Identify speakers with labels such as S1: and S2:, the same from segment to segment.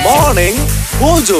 S1: Morning Mojo.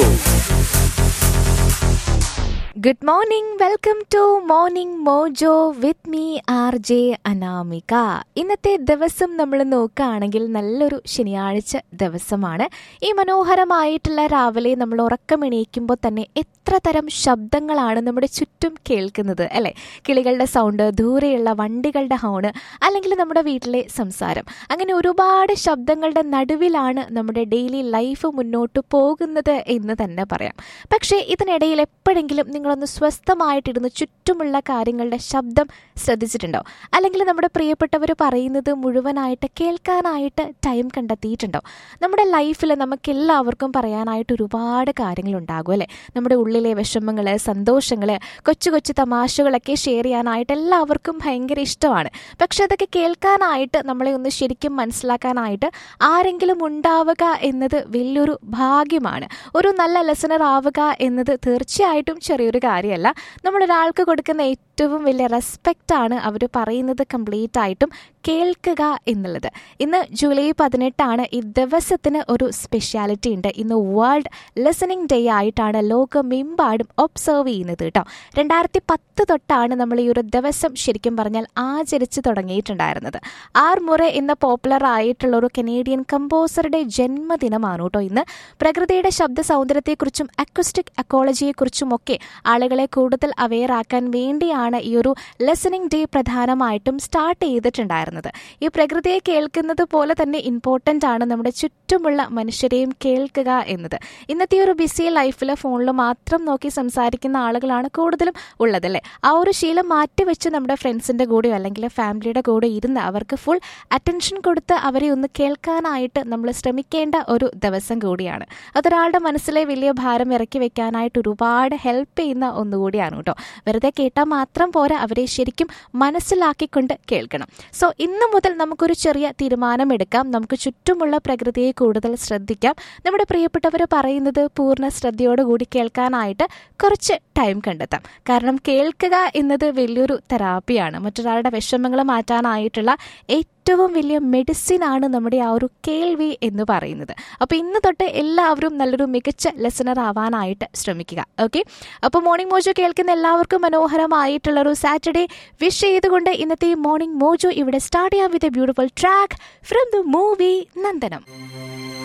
S2: Good morning welcome to Morning Mojo with me R J Anamika ഇന്നത്തെ ദിവസം നമ്മൾ നോക്കുകയാണെങ്കിൽ നല്ലൊരു ശനിയാഴ്ച ദിവസമാണ് ഈ മനോഹരമായിട്ടുള്ള രാവിലെ നമ്മൾ ഉറക്കം എണീക്കുമ്പോൾ തന്നെ എത്ര തരം ശബ്ദങ്ങളാണ് നമ്മുടെ ചുറ്റും കേൾക്കുന്നത് അല്ലേ കിളികളുടെ സൗണ്ട് ദൂരെയുള്ള വണ്ടികളുടെ ഹോണ് അല്ലെങ്കിൽ നമ്മുടെ വീട്ടിലെ സംസാരം അങ്ങനെ ഒരുപാട് ശബ്ദങ്ങളുടെ നടുവിലാണ് നമ്മുടെ ഡെയിലി ലൈഫ് മുന്നോട്ട് പോകുന്നത് എന്ന് തന്നെ പറയാം പക്ഷേ ഇതിനിടയിൽ എപ്പോഴെങ്കിലും നിങ്ങളൊന്ന് സ്വസ്ഥമായിട്ടിരുന്ന് ചുറ്റുമുള്ള കാര്യങ്ങളുടെ ശബ്ദം ശ്രദ്ധിച്ചിട്ടുണ്ടോ അല്ലെങ്കിൽ നമ്മുടെ പ്രിയപ്പെട്ടവർ പറയുന്നത് മുഴുവനായിട്ട് കേൾക്കാനായിട്ട് ടൈം കണ്ടെത്തിയിട്ടുണ്ടോ നമ്മുടെ ലൈഫിൽ നമുക്ക് എല്ലാവർക്കും പറയാനായിട്ട് ഒരുപാട് കാര്യങ്ങളുണ്ടാകും അല്ലേ നമ്മുടെ ഉള്ളിലെ വിഷമങ്ങൾ സന്തോഷങ്ങൾ കൊച്ചു കൊച്ചു തമാശകളൊക്കെ ഷെയർ ചെയ്യാനായിട്ട് എല്ലാവർക്കും ഭയങ്കര ഇഷ്ടമാണ് പക്ഷെ അതൊക്കെ കേൾക്കാനായിട്ട് നമ്മളെ ഒന്ന് ശരിക്കും മനസ്സിലാക്കാനായിട്ട് ആരെങ്കിലും ഉണ്ടാവുക എന്നത് വലിയൊരു ഭാഗ്യമാണ് ഒരു നല്ല ലെസണർ ആവുക എന്നത് തീർച്ചയായിട്ടും ചെറിയൊരു കാര്യമല്ല നമ്മൾ ഒരാൾക്ക് കൊടുക്കുന്ന ഏറ്റവും വലിയ റെസ്പെക്റ്റ് ആണ് അവർ പറയുന്നത് കംപ്ലീറ്റ് ആയിട്ടും കേൾക്കുക എന്നുള്ളത് ഇന്ന് ജൂലൈ പതിനെട്ടാണ് ഈ ദിവസത്തിന് ഒരു സ്പെഷ്യാലിറ്റി ഉണ്ട് ഇന്ന് വേൾഡ് ലിസണിംഗ് ഡേ ആയിട്ടാണ് ലോകമെമ്പാടും ഒബ്സർവ് ചെയ്യുന്നത് കേട്ടോ രണ്ടായിരത്തി പത്ത് തൊട്ടാണ് നമ്മൾ ഈ ഒരു ദിവസം ശരിക്കും പറഞ്ഞാൽ ആചരിച്ചു തുടങ്ങിയിട്ടുണ്ടായിരുന്നത് ആർ മുറെ എന്ന പോപ്പുലർ ആയിട്ടുള്ള ഒരു കനേഡിയൻ കമ്പോസറുടെ ജന്മദിനമാണ് കേട്ടോ ഇന്ന് പ്രകൃതിയുടെ ശബ്ദ സൗന്ദര്യത്തെക്കുറിച്ചും അക്വസ്റ്റിക് അക്കോളജിയെക്കുറിച്ചും ഒക്കെ ആളുകളെ കൂടുതൽ അവെയർ ആക്കാൻ വേണ്ടിയാണ് ഈ ഒരു ലിസണിംഗ് ഡേ പ്രധാനമായിട്ടും സ്റ്റാർട്ട് ചെയ്തിട്ടുണ്ടായിരുന്നത് ഈ പ്രകൃതിയെ കേൾക്കുന്നത് പോലെ തന്നെ ഇമ്പോർട്ടൻ്റ് ആണ് നമ്മുടെ ചുറ്റുമുള്ള മനുഷ്യരെയും കേൾക്കുക എന്നത് ഇന്നത്തെ ഒരു ബിസി ലൈഫിൽ ഫോണിൽ മാത്രം നോക്കി സംസാരിക്കുന്ന ആളുകളാണ് കൂടുതലും ഉള്ളത് അല്ലേ ആ ഒരു ശീലം മാറ്റിവെച്ച് നമ്മുടെ ഫ്രണ്ട്സിൻ്റെ കൂടെയോ അല്ലെങ്കിൽ ഫാമിലിയുടെ കൂടെ ഇരുന്ന് അവർക്ക് ഫുൾ അറ്റൻഷൻ കൊടുത്ത് അവരെ ഒന്ന് കേൾക്കാനായിട്ട് നമ്മൾ ശ്രമിക്കേണ്ട ഒരു ദിവസം കൂടിയാണ് അതൊരാളുടെ മനസ്സിലെ വലിയ ഭാരം ഇറക്കി വെക്കാനായിട്ട് ഒരുപാട് ഹെൽപ്പ് ചെയ്യുന്ന ഒന്നുകൂടിയാണ് കേട്ടോ വെറുതെ കേട്ടാൽ മാത്രം പോരാ അവരെ ശരിക്കും മനസ്സിലാക്കിക്കൊണ്ട് കേൾക്കണം സോ ഇന്ന് മുതൽ നമുക്കൊരു ചെറിയ തീരുമാനം എടുക്കാം നമുക്ക് ചുറ്റുമുള്ള പ്രകൃതിയെ കൂടുതൽ ശ്രദ്ധിക്കാം നമ്മുടെ പ്രിയപ്പെട്ടവർ പറയുന്നത് പൂർണ്ണ ശ്രദ്ധയോടുകൂടി കേൾക്കാനായിട്ട് കുറച്ച് ടൈം കണ്ടെത്താം കാരണം കേൾക്കുക എന്നത് വലിയൊരു തെറാപ്പിയാണ് മറ്റൊരാളുടെ വിഷമങ്ങൾ മാറ്റാനായിട്ടുള്ള ഏറ്റവും വലിയ മെഡിസിൻ ആണ് നമ്മുടെ ആ ഒരു കേൾവി എന്ന് പറയുന്നത് അപ്പോൾ ഇന്ന് തൊട്ട് എല്ലാവരും നല്ലൊരു മികച്ച ലെസണർ ആവാനായിട്ട് ശ്രമിക്കുക ഓക്കെ അപ്പോൾ മോർണിംഗ് മോജോ കേൾക്കുന്ന എല്ലാവർക്കും മനോഹരമായിട്ടുള്ള ഒരു സാറ്റർഡേ വിഷ് ചെയ്തുകൊണ്ട് ഇന്നത്തെ മോർണിംഗ് മോജോ ഇവിടെ സ്റ്റാർട്ട് ചെയ്യാം with a beautiful track from the movie Nandanam